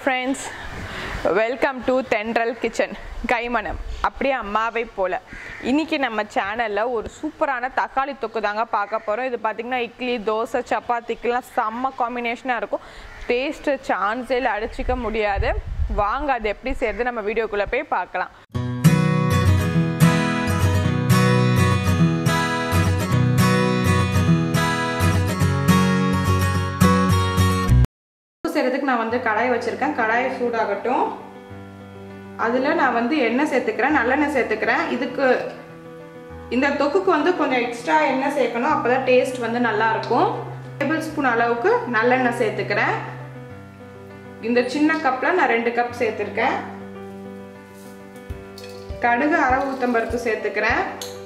friends welcome to Thendral kitchen கைமணம் அப்படியே அம்மாவை போல இன்னைக்கு நம்ம சேனலில் ஒரு சூப்பரான தக்காளி தொக்கு தாங்க பார்க்க போகிறோம் இது பார்த்திங்கன்னா இட்லி தோசை சப்பாத்திக்கெலாம் செம்ம காம்பினேஷனாக இருக்கும் டேஸ்ட்டு சான்ஸே அடிச்சிக்க முடியாது வாங்க அது எப்படி செய்கிறது நம்ம வீடியோக்குள்ளே போய் பார்க்கலாம் செய்கிறதுக்கு நான் வந்து கடாய் வச்சுருக்கேன் கடாயை சூடாகட்டும் அதில் நான் வந்து எண்ணெய் சேர்த்துக்கிறேன் நல்லெண்ணெய் சேர்த்துக்கிறேன் இதுக்கு இந்த தொக்குக்கு வந்து கொஞ்சம் எக்ஸ்ட்ரா எண்ணெய் சேர்க்கணும் அப்போ தான் டேஸ்ட் வந்து நல்லாயிருக்கும் டேபிள் ஸ்பூன் அளவுக்கு நல்லெண்ணெய் சேர்த்துக்கிறேன் இந்த சின்ன கப்பில் நான் ரெண்டு கப் சேர்த்துருக்கேன் கடுகு அரை ஊத்தம்பருப்பு சேர்த்துக்கிறேன்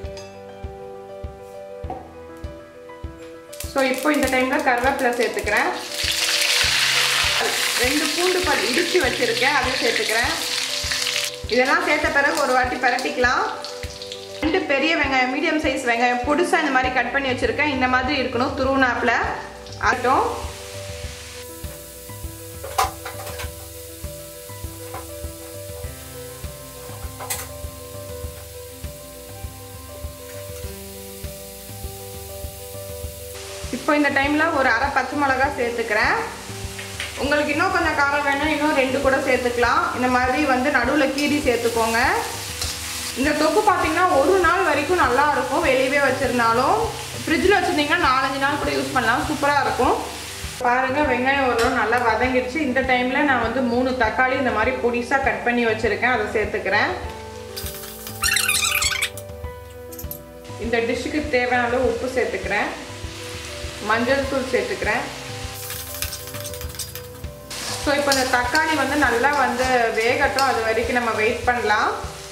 ஸோ இப்போ இந்த டைமில் கருவேப்பிலை சேர்த்துக்கிறேன் ரெண்டு பூண்டு பல் இடித்து வச்சுருக்கேன் அதையும் சேர்த்துக்கிறேன் இதெல்லாம் சேர்த்த பிறகு ஒரு வாட்டி பரட்டிக்கலாம் ரெண்டு பெரிய வெங்காயம் மீடியம் சைஸ் வெங்காயம் பொடிசாக இந்த மாதிரி கட் பண்ணி வச்சுருக்கேன் இந்த மாதிரி இருக்கணும் துருவனாப்பில் ஆகட்டும் இப்போ இந்த டைமில் ஒரு அரை பச்சை மிளகா சேர்த்துக்கிறேன் உங்களுக்கு இன்னும் கொஞ்சம் காரம் வேணும் இன்னும் ரெண்டு கூட சேர்த்துக்கலாம் இந்த மாதிரி வந்து நடுவில் கீரி சேர்த்துக்கோங்க இந்த தொக்கு பார்த்தீங்கன்னா ஒரு நாள் வரைக்கும் நல்லா இருக்கும் வெளியவே வச்சுருந்தாலும் ஃப்ரிட்ஜில் வச்சுருந்தீங்கன்னா நாலஞ்சு நாள் கூட யூஸ் பண்ணலாம் சூப்பராக இருக்கும் பாருங்கள் வெங்காயம் ஓரளவு நல்லா வதங்கிடுச்சு இந்த டைமில் நான் வந்து மூணு தக்காளி இந்த மாதிரி பொடிசாக கட் பண்ணி வச்சுருக்கேன் அதை சேர்த்துக்கிறேன் இந்த டிஷ்ஷுக்கு தேவையான அளவு உப்பு சேர்த்துக்கிறேன் மஞ்சள் தூள் சேர்த்துக்கிறேன் ஸோ இப்போ இந்த தக்காளி வந்து நல்லா வந்து வேகட்டும் அது வரைக்கும் நம்ம வெயிட் பண்ணலாம்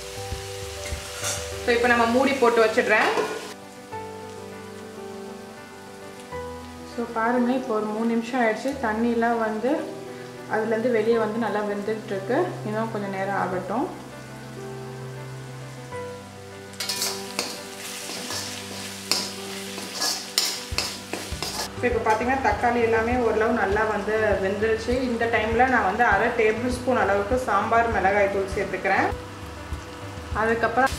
ஸோ இப்போ நம்ம மூடி போட்டு வச்சிடுறேன் ஸோ பாருங்கள் இப்போ ஒரு மூணு நிமிஷம் ஆயிடுச்சு தண்ணியெலாம் வந்து அதுலேருந்து வெளியே வந்து நல்லா வெந்துட்டுருக்கு இன்னும் கொஞ்சம் நேரம் ஆகட்டும் ஸோ இப்போ பார்த்தீங்கன்னா தக்காளி எல்லாமே ஓரளவு நல்லா வந்து வெந்துருச்சு இந்த டைமில் நான் வந்து அரை டேபிள் ஸ்பூன் அளவுக்கு சாம்பார் மிளகாய் தூள் சேர்த்துக்கிறேன் அதுக்கப்புறம்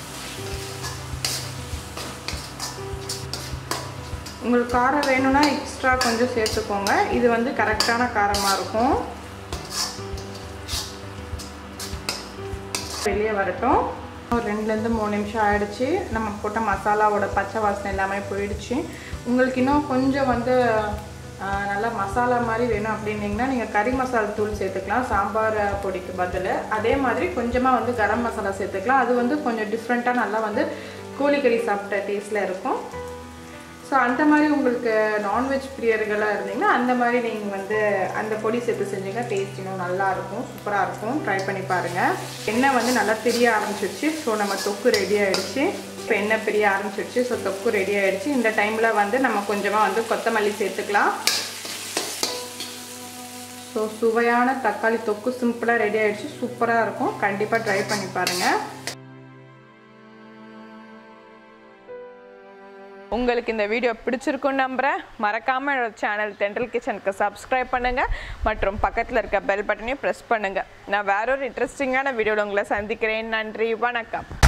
உங்களுக்கு காரம் வேணும்னா எக்ஸ்ட்ரா கொஞ்சம் சேர்த்துக்கோங்க இது வந்து கரெக்டான காரமாக இருக்கும் வெளியே வரட்டும் ஒரு ரெண்டுலேருந்து மூணு நிமிஷம் ஆயிடுச்சு நம்ம போட்ட மசாலாவோட பச்சை வாசனை எல்லாமே போயிடுச்சு உங்களுக்கு இன்னும் கொஞ்சம் வந்து நல்லா மசாலா மாதிரி வேணும் அப்படின்னீங்கன்னா நீங்கள் கறி மசாலா தூள் சேர்த்துக்கலாம் சாம்பார் பொடிக்கு பதில் அதே மாதிரி கொஞ்சமாக வந்து கரம் மசாலா சேர்த்துக்கலாம் அது வந்து கொஞ்சம் டிஃப்ரெண்ட்டாக நல்லா வந்து கோழிக்கறி சாப்பிட்ட டேஸ்ட்டில் இருக்கும் ஸோ அந்த மாதிரி உங்களுக்கு நான்வெஜ் பிரியர்களாக இருந்தீங்கன்னா அந்த மாதிரி நீங்கள் வந்து அந்த பொடி சேர்த்து செஞ்சீங்கன்னா டேஸ்ட் இன்னும் நல்லாயிருக்கும் சூப்பராக இருக்கும் ட்ரை பண்ணி பாருங்கள் எண்ணெய் வந்து நல்லா தெரிய ஆரம்பிச்சிருச்சு ஸோ நம்ம தொக்கு ரெடி ஆகிடுச்சு இப்போ எண்ணெய் பிரிய ஆரம்பிச்சிருச்சு ஸோ தொக்கு ரெடி ஆகிடுச்சு இந்த டைமில் வந்து நம்ம கொஞ்சமாக வந்து கொத்தமல்லி சேர்த்துக்கலாம் ஸோ சுவையான தக்காளி தொக்கு சிம்பிளாக ரெடி ஆகிடுச்சு சூப்பராக இருக்கும் கண்டிப்பாக ட்ரை பண்ணி பாருங்கள் உங்களுக்கு இந்த வீடியோ பிடிச்சிருக்குன்னு நம்புகிறேன் மறக்காமல் என்னோட சேனல் தென்றல் கிச்சனுக்கு சப்ஸ்கிரைப் பண்ணுங்கள் மற்றும் பக்கத்தில் இருக்க பெல் பட்டனையும் ப்ரெஸ் பண்ணுங்கள் நான் வேற ஒரு இன்ட்ரெஸ்டிங்கான வீடியோவில் உங்களை சந்திக்கிறேன் நன்றி வணக்கம்